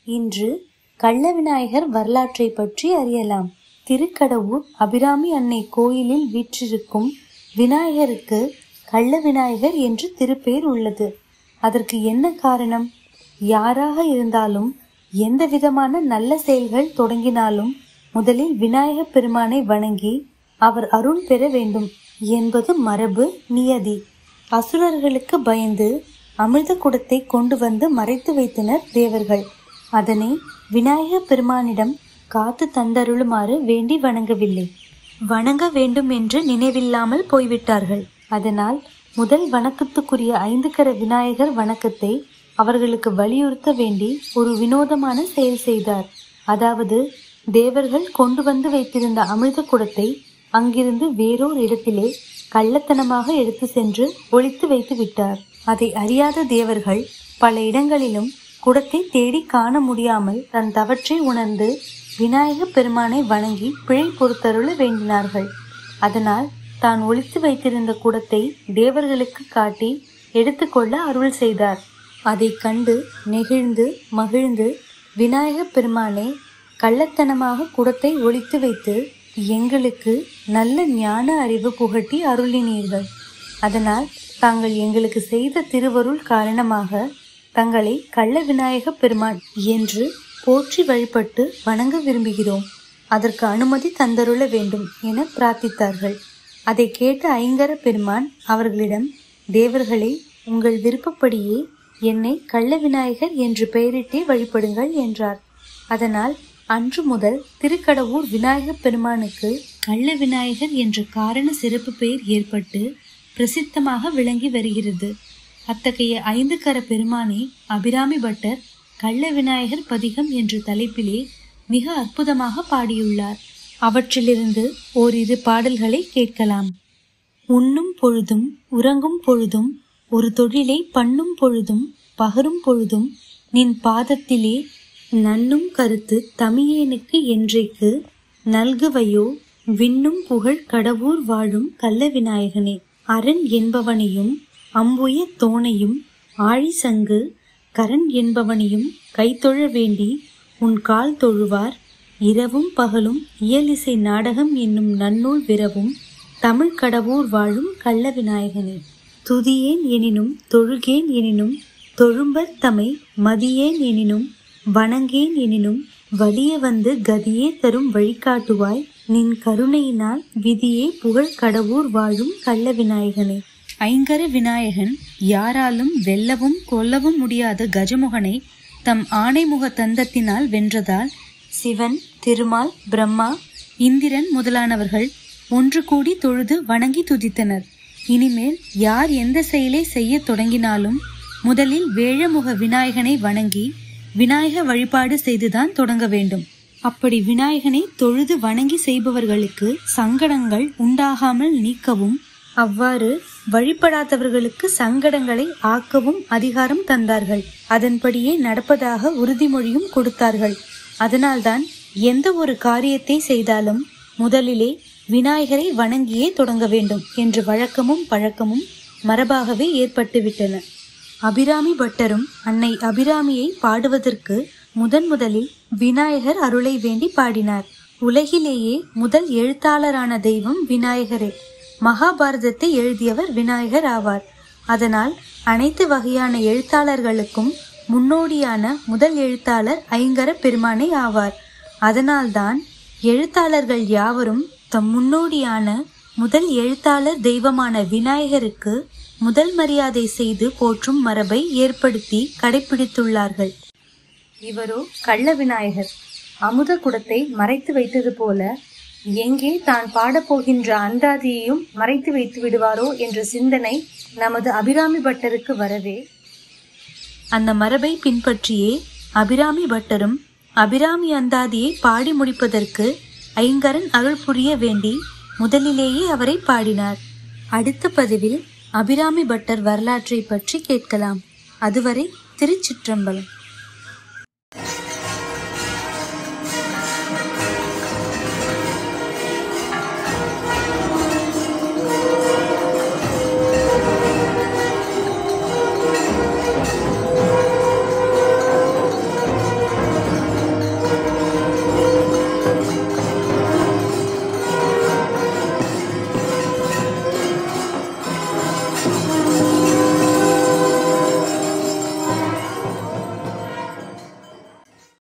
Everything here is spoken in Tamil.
இன்று கள்ள விநாயகர் வரலாற்றை பற்றி அறியலாம் திருக்கடவூர் அபிராமி அன்னை கோயிலில் வீற்றிருக்கும் விநாயகருக்கு கள்ள விநாயகர் என்று திருப்பேர் உள்ளது அதற்கு என்ன காரணம் யாராக இருந்தாலும் எந்த விதமான நல்ல செயல்கள் தொடங்கினாலும் முதலில் விநாயகப் பெருமானை வணங்கி அவர் அருள் பெற வேண்டும் என்பது மரபு நியதி அசுரர்களுக்கு பயந்து அமிர்த குடத்தை கொண்டு வந்து மறைத்து வைத்தனர் தேவர்கள் அதனை விநாயகப் பெருமானிடம் காத்து தந்தருளுமாறு வேண்டி வணங்கவில்லை வணங்க வேண்டும் என்று நினைவில்லாமல் போய்விட்டார்கள் அதனால் முதல் வணக்கத்துக்குரிய ஐந்து கர விநாயகர் வணக்கத்தை அவர்களுக்கு வலியுறுத்த வேண்டி ஒரு வினோதமான செயல் செய்தார் அதாவது தேவர்கள் கொண்டு வந்து வைத்திருந்த அமிர்த குடத்தை அங்கிருந்து வேறோர் இடத்திலே கள்ளத்தனமாக எடுத்து சென்று ஒளித்து வைத்து விட்டார் அதை அறியாத தேவர்கள் பல இடங்களிலும் குடத்தை தேடி காண முடியாமல் தன் தவற்றை உணர்ந்து விநாயகப் பெருமானை வணங்கி பிழை பொறுத்தருள வேண்டினார்கள் அதனால் தான் ஒளித்து வைத்திருந்த குடத்தை தேவர்களுக்கு காட்டி எடுத்துக்கொள்ள அருள் செய்தார் அதைக் கண்டு நெகிழ்ந்து மகிழ்ந்து விநாயகப் பெருமானே கள்ளத்தனமாக குடத்தை ஒளித்து வைத்து எங்களுக்கு நல்ல ஞான அறிவு புகட்டி அருளினீர்கள் அதனால் தாங்கள் எங்களுக்கு செய்த திருவருள் காரணமாக தங்களை கள்ள விநாயக பெருமான் என்று போற்றி வழிபட்டு வணங்க விரும்புகிறோம் அதற்கு அனுமதி தந்தருள வேண்டும் என பிரார்த்தித்தார்கள் அதை கேட்ட ஐங்கர பெருமான் அவர்களிடம் தேவர்களே உங்கள் விருப்பப்படியே என்னை கள்ள விநாயகர் என்று பெயரிட்டே வழிபடுங்கள் என்றார் அதனால் அன்று முதல் திருக்கடவூர் விநாயகப் பெருமானுக்கு கள்ள விநாயகர் என்ற காரண சிறப்பு பெயர் ஏற்பட்டு பிரசித்தமாக விளங்கி வருகிறது அத்தகைய ஐந்து கர பெருமானே அபிராமி பட்டர் கள்ள விநாயகர் பதிகம் என்ற தலைப்பிலே மிக அற்புதமாக பாடியுள்ளார் அவற்றிலிருந்து ஓரிரு பாடல்களை கேட்கலாம் உண்ணும் பொழுதும் உறங்கும் பொழுதும் ஒரு தொழிலை பண்ணும் பொழுதும் பகரும் பொழுதும் நின் பாதத்திலே நன்னும் கருத்து தமியேனுக்கு என்றைக்கு நல்குவையோ விண்ணும் புகழ் கடவுர் வாழும் கள்ள விநாயகனே அரண் என்பவனையும் அம்புய தோணையும் ஆழி சங்கு கரண் என்பவனையும் கைத்தொழ வேண்டி உன் கால் தொழுவார் இரவும் பகலும் இயலிசை நாடகம் என்னும் நன்னூல் விரவும் தமிழ் கடவுர் வாழும் கள்ள விநாயகனே துதியேன் எனினும் தொழுகேன் எனினும் தொழும்பர் தமை மதியேன் எனினும் வணங்கேன் எனினும் வலிய வந்து கதியே தரும் வழிகாட்டுவாய் நின் கருணையினால் விதியே புகழ் கடவுர் வாழும் கள்ள விநாயகனே ஐங்கர விநாயகன் யாராலும் வெல்லவும் கொல்லவும் முடியாத கஜமுகனை தம் ஆணைமுக தந்தத்தினால் வென்றதால் சிவன் திருமால் பிரம்மா இந்திரன் முதலானவர்கள் ஒன்று கூடி தொழுது வணங்கி துதித்தனர் இனிமேல் யார் எந்த செயலை செய்ய தொடங்கினாலும் முதலில் வேழமுக விநாயகனை வணங்கி விநாயக வழிபாடு செய்துதான் தொடங்க வேண்டும் அப்படி விநாயகனை தொழுது வணங்கி செய்பவர்களுக்கு சங்கடங்கள் உண்டாகாமல் நீக்கவும் அவ்வாறு வழிபடாதவர்களுக்கு சங்கடங்களை ஆக்கவும் அதிகாரம் தந்தார்கள் அதன்படியே நடப்பதாக உறுதிமொழியும் கொடுத்தார்கள் அதனால்தான் எந்த ஒரு காரியத்தை செய்தாலும் முதலிலே விநாயகரை வணங்கியே தொடங்க வேண்டும் என்ற வழக்கமும் பழக்கமும் மரபாகவே ஏற்பட்டுவிட்டன அபிராமி பட்டரும் அன்னை அபிராமியை பாடுவதற்கு முதன் முதலில் விநாயகர் அருளை வேண்டி பாடினார் உலகிலேயே முதல் எழுத்தாளரான தெய்வம் விநாயகரே மகாபாரதத்தை எழுதியவர் விநாயகர் ஆவார் அதனால் அனைத்து வகையான எழுத்தாளர்களுக்கும் முன்னோடியான முதல் எழுத்தாளர் ஐங்கர பெருமானே ஆவார் அதனால்தான் எழுத்தாளர்கள் யாவரும் தம் முன்னோடியான முதல் எழுத்தாளர் தெய்வமான விநாயகருக்கு முதல் மரியாதை செய்து போற்றும் மரபை ஏற்படுத்தி கடைபிடித்துள்ளார்கள் இவரோ கள்ள விநாயகர் அமுத குடத்தை மறைத்து வைத்தது போல எங்கே தான் பாடப்போகின்ற அந்தாதியையும் மறைத்து வைத்து விடுவாரோ என்ற சிந்தனை நமது அபிராமி பட்டருக்கு வரவே அந்த மரபை பின்பற்றியே அபிராமி பட்டரும் அபிராமி அந்தாதியை பாடி முடிப்பதற்கு ஐங்கரன் அருள் புரிய வேண்டி முதலிலேயே அவரை பாடினார் அடுத்த பதிவில் அபிராமி பட்டர் வரலாற்றை பற்றி கேட்கலாம் அதுவரை திருச்சிற்றம்பலம்